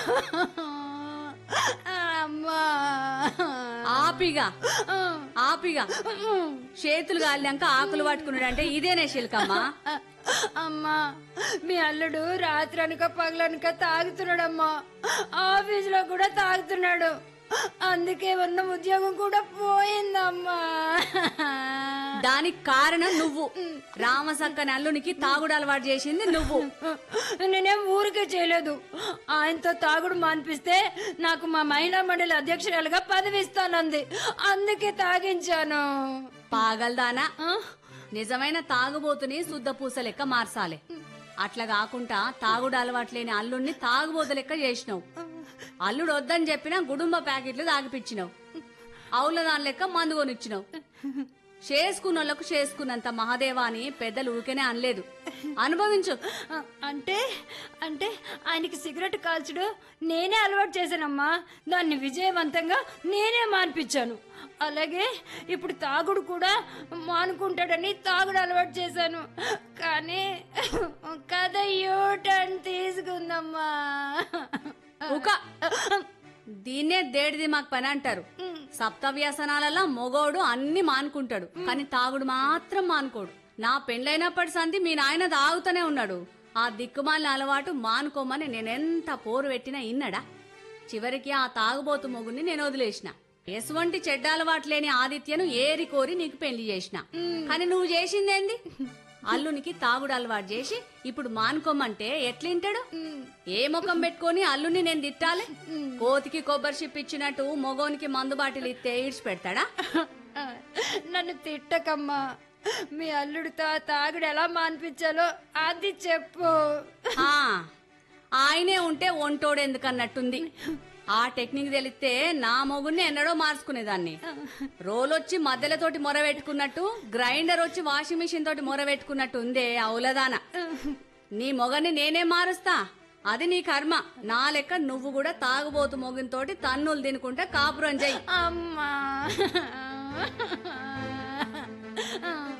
అమ్మా ఆపిగా ఆపిగా చేతులు గాలినాక ఆకులు పట్టుకున్నాడు అంటే ఇదేనే శిల్కమ్మా అమ్మా మీ అల్లుడు రాత్రి అనక పగలనక తాగుతున్నాడమ్మా ఆఫీసులో కూడా తాగుతున్నాడు అందుకే ఉన్న ఉద్యోగం కూడా పోయిందమ్మా దానికి కారణం నువ్వు రామసక్క నల్లునికి తాగుడు అలవాటు చేసింది నువ్వు నేనేం ఊరికే చేయలేదు ఆయనతో తాగుడు మాన్పిస్తే నాకు మా మహిళా మండలి అధ్యక్షురాలుగా పదవి ఇస్తానంది అందుకే తాగించాను పాగల్దానా నిజమైన తాగుబోతుని శుద్ధ పూస లెక్క మార్చాలి అట్లా కాకుండా తాగుడు అలవాట్లేని అల్లుడిని తాగుబోతు లెక్క చేసినావు అల్లుడు వద్దని చెప్పినా గుడుంబ ప్యాకెట్లు తాగిపించినావు అవుల దాని లెక్క మందు కొనిచ్చినావు చేసుకున్నోళ్లకు చేసుకున్నంత మహాదేవా అని పెద్దలు ఊరికేనే అనలేదు అనుభవించు ఆ, అంటే అంటే ఆయనకి సిగరెట్ కాల్చడు నేనే అలవాటు చేశానమ్మా దాన్ని విజయవంతంగా నేనే మాన్పించాను అలాగే ఇప్పుడు తాగుడు కూడా మానుకుంటాడని తాగుడు అలవాటు చేశాను కానీ కథ యూటర్న్ తీసుకుందమ్మా ఒక దీన్నే దేడిది మాకు పని అంటారు సప్త వ్యసనాలలో మొగోడు అన్ని మానుకుంటాడు కానీ తాగుడు మాత్రం మానుకోడు నా పెండ్లైనప్పటి సంధి మీ నాయన తాగుతూనే ఉన్నాడు ఆ దిక్కుమాలిన అలవాటు మానుకోమని నేనెంత పోరు పెట్టినా ఇన్నడా చివరికి ఆ తాగుబోతు మొగుని నేను వదిలేసిన ఎటువంటి చెడ్డ అలవాటు లేని ఆదిత్యను ఏరి కోరి నీకు పెళ్లి చేసిన కానీ నువ్వు చేసిందేంది అల్లునికి తాగుడు అలవాటు చేసి ఇప్పుడు మానుకోమంటే ఎట్లింటాడు ఏ ముఖం పెట్టుకొని అల్లుని నేను తిట్టాలి కోతికి కొబ్బరి షిప్ ఇచ్చినట్టు మొగోనికి మందు బాటిల్ ఇస్తే ఈడ్చి పెడతాడా నన్ను తిట్టకమ్మా మీ అల్లుడితో ఆ తాగుడు ఎలా మాన్పించాలో అది చెప్పు ఆ, ఆయనే ఉంటే ఒంటోడు ఎందుకన్నట్టుంది ఆ టెక్నిక్ తెలిస్తే నా మొగుడిని ఎన్నడో మార్చుకునేదాన్ని రోలొచ్చి మధ్యలతోటి మొర పెట్టుకున్నట్టు గ్రైండర్ వచ్చి వాషింగ్ మిషన్ తోటి మొర పెట్టుకున్నట్టు ఉందే అవులదాన నీ మొగని నేనే మారుస్తా అది నీ కర్మ నా లెక్క నువ్వు కూడా తాగుబోతు మొగినతోటి తన్నులు తినుకుంటే కాపురం చెయ్యి అమ్మా